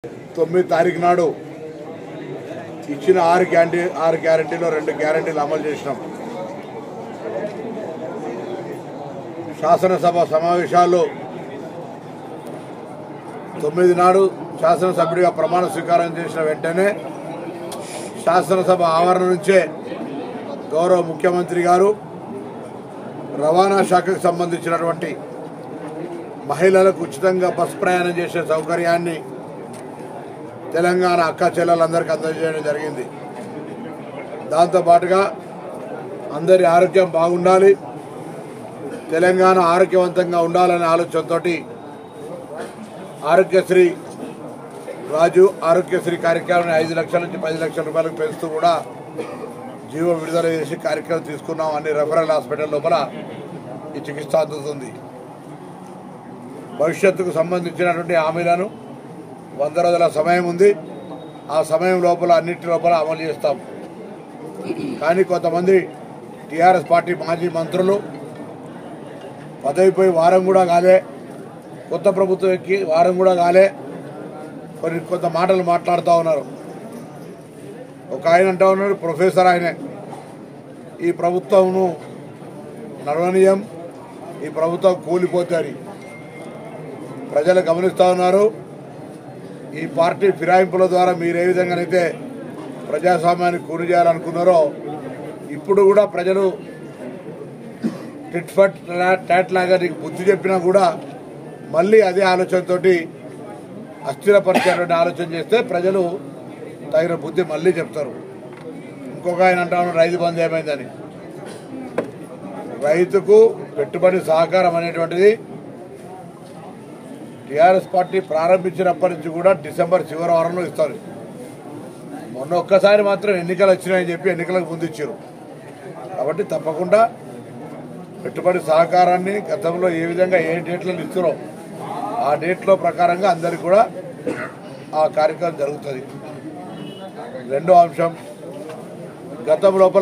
తొమ్మిది తారీఖు నాడు ఇచ్చిన ఆరు గ్యారంటీ ఆరు గ్యారంటీలో రెండు గ్యారంటీలు అమలు చేసినాం శాసనసభ సమావేశాల్లో తొమ్మిది నాడు శాసనసభ్యుడిగా ప్రమాణ స్వీకారం చేసిన వెంటనే శాసనసభ ఆవరణ నుంచే గౌరవ ముఖ్యమంత్రి గారు రవాణా శాఖకు సంబంధించినటువంటి మహిళలకు ఉచితంగా బస్ ప్రయాణం చేసే సౌకర్యాన్ని తెలంగాణ అక్క చెల్లెలందరికీ అందజేయడం జరిగింది దాంతోపాటుగా అందరి ఆరోగ్యం బాగుండాలి తెలంగాణ ఆరోగ్యవంతంగా ఉండాలనే ఆలోచనతోటి ఆరోగ్యశ్రీ రాజు ఆరోగ్యశ్రీ కార్యక్రమాన్ని ఐదు లక్షల నుంచి పది లక్షల రూపాయలకు పెంచుతూ కూడా జీవో విడుదల చేసి కార్యక్రమం తీసుకున్నాం అన్ని రెఫరల్ హాస్పిటల్ లోపల ఈ చికిత్స అందుతుంది భవిష్యత్తుకు సంబంధించినటువంటి హామీలను వంద రోజుల సమయం ఉంది ఆ సమయం లోపల అన్నిటి లోపల అమలు చేస్తాం కానీ కొంతమంది టీఆర్ఎస్ పార్టీ మాజీ మంత్రులు పదవిపోయి వారం కూడా కాలే కొత్త ప్రభుత్వం ఎక్కి వారం కూడా కాలే కొన్ని కొంత మాటలు మాట్లాడుతూ ఉన్నారు ఒక ఆయన అంటా ఉన్నాడు ప్రొఫెసర్ ఆయనే ఈ ప్రభుత్వంను నడవనీయం ఈ ప్రభుత్వం కూలిపోతుంది ప్రజలు గమనిస్తూ ఉన్నారు ఈ పార్టీ ఫిరాయింపుల ద్వారా మీరు ఏ విధంగానైతే ప్రజాస్వామ్యాన్ని కూలి చేయాలనుకున్నారో ఇప్పుడు కూడా ప్రజలు టిట్ ఫట్ టాట్ లాగా నీకు బుద్ధి చెప్పినా కూడా మళ్ళీ అదే ఆలోచనతోటి అస్థిరపరిచేటువంటి ఆలోచన చేస్తే ప్రజలు తగిన బుద్ధి మళ్ళీ చెప్తారు ఇంకొక ఆయన అంటాను రైతు బంధు ఏమైందని రైతుకు పెట్టుబడి సహకారం అనేటువంటిది టీఆర్ఎస్ పార్టీ ప్రారంభించినప్పటి నుంచి కూడా డిసెంబర్ చివరి వారంలో ఇస్తారు మొన్న ఒక్కసారి మాత్రం ఎన్నికలు వచ్చినాయని చెప్పి ఎన్నికలకు ముందు ఇచ్చారు కాబట్టి తప్పకుండా పెట్టుబడి సహకారాన్ని గతంలో ఏ విధంగా ఏ డేట్లను ఇస్తారో ఆ డేట్లో ప్రకారంగా అందరికి కూడా ఆ కార్యక్రమం జరుగుతుంది రెండో అంశం గతం లోపల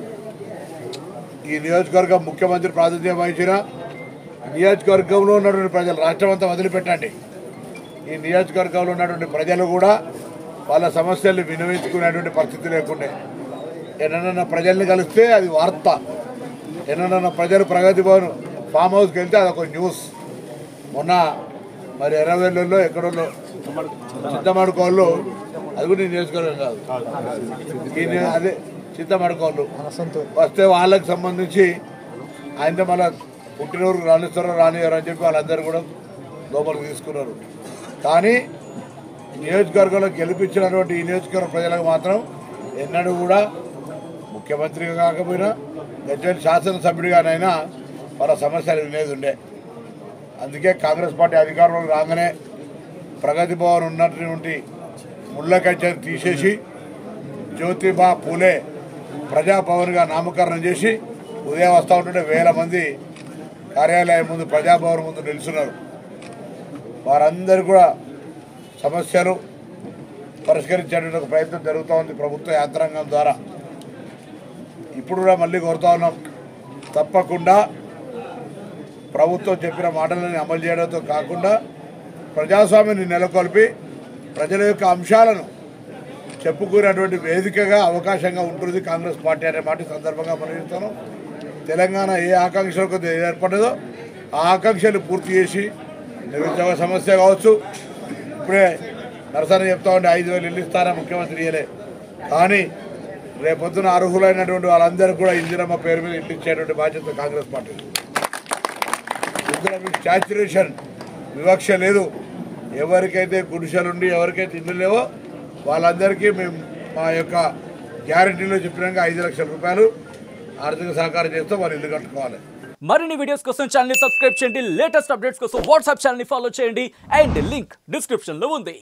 ఈ నియోజకవర్గం ముఖ్యమంత్రి ప్రాతినిధ్యం వహించిన నియోజకవర్గంలో ఉన్నటువంటి ప్రజలు రాష్ట్రం అంతా వదిలిపెట్టండి ఈ నియోజకవర్గంలో ఉన్నటువంటి ప్రజలు కూడా వాళ్ళ సమస్యల్ని వినవించుకునేటువంటి పరిస్థితి లేకుండే ఎన్నడన్నా ప్రజల్ని కలిస్తే అది వార్త ఎన్నడన్నా ప్రజలు ప్రగతి భవన్ ఫామ్ హౌస్కి వెళ్తే అదొక న్యూస్ మొన్న మరి ఎర్రవెల్లుల్లో ఎక్కడో చింతమడుకోళ్ళు అది కూడా ఈ నియోజకవర్గం కాదు ఈ నియో- అదే చింతమడుకోళ్ళు వస్తే వాళ్ళకి సంబంధించి ఆయన మళ్ళా పుట్టినూరుకు రాణిస్తారో రానియరు అని చెప్పి వాళ్ళందరూ కూడా లోపలికి తీసుకున్నారు కానీ నియోజకవర్గంలో గెలిపించినటువంటి ఈ నియోజకవర్గ ప్రజలకు మాత్రం ఎన్నడూ కూడా ముఖ్యమంత్రిగా కాకపోయినా గజ్వేల్ శాసనసభ్యుడిగానైనా వాళ్ళ సమస్యలు వినేది ఉండే అందుకే కాంగ్రెస్ పార్టీ అధికారంలోకి రాగానే ప్రగతి భవన్ ఉన్నటువంటి ముళ్ళ కంచెను తీసేసి జ్యోతిబా పూలే ప్రజాభవన్గా నామకరణం చేసి ఉదయం వస్తూ ఉంటుంటే వేల మంది కార్యాలయం ముందు ప్రజాభవన్ ముందు నిలుచున్నారు వారందరూ కూడా సమస్యలు పరిష్కరించేటువంటి ఒక ప్రయత్నం జరుగుతూ ఉంది ప్రభుత్వ యంత్రాంగం ద్వారా ఇప్పుడు కూడా మళ్ళీ కోరుతా ఉన్నాం తప్పకుండా ప్రభుత్వం చెప్పిన మాటలని అమలు చేయడంతో కాకుండా ప్రజాస్వామ్యాన్ని నెలకొల్పి ప్రజల యొక్క అంశాలను చెప్పుకునేటువంటి వేదికగా అవకాశంగా ఉంటుంది కాంగ్రెస్ పార్టీ అనే మాట ఈ సందర్భంగా మనవిస్తాను తెలంగాణ ఏ ఆకాంక్షలకు ఏర్పడ్డదో ఆ ఆకాంక్షలు పూర్తి చేసి నిరుద్యోగ సమస్య కావచ్చు ఇప్పుడే నరసన చెప్తా ఉంటే ఐదు వేలు ఇల్లు ఇస్తారా ముఖ్యమంత్రి ఇయ్యలే కానీ రేపొద్దున అర్హులైనటువంటి వాళ్ళందరికీ కూడా ఇందిరమ్మ పేరు మీద ఇల్లు ఇచ్చేటువంటి బాధ్యత కాంగ్రెస్ పార్టీ ఇందులో మీకు సాచురేషన్ వివక్ష లేదు ఎవరికైతే గుడిసెలుండి ఎవరికైతే ఇల్లు లేవో వాళ్ళందరికీ మేము మా యొక్క గ్యారంటీలో చెప్పినాక ఐదు లక్షల రూపాయలు ఆర్థిక సహకారం చేస్తే వాళ్ళు ఇల్లు కట్టుకోవాలి మరిన్ని వీడియోస్ కోసం ఛానల్ సబ్స్క్రైబ్ చేయండి లేటెస్ట్ అప్డేట్స్ కోసం వాట్సాప్ ఛానల్ ఫాలో చేయండి అండ్ లింక్ డిస్క్రిప్షన్ లో ఉంది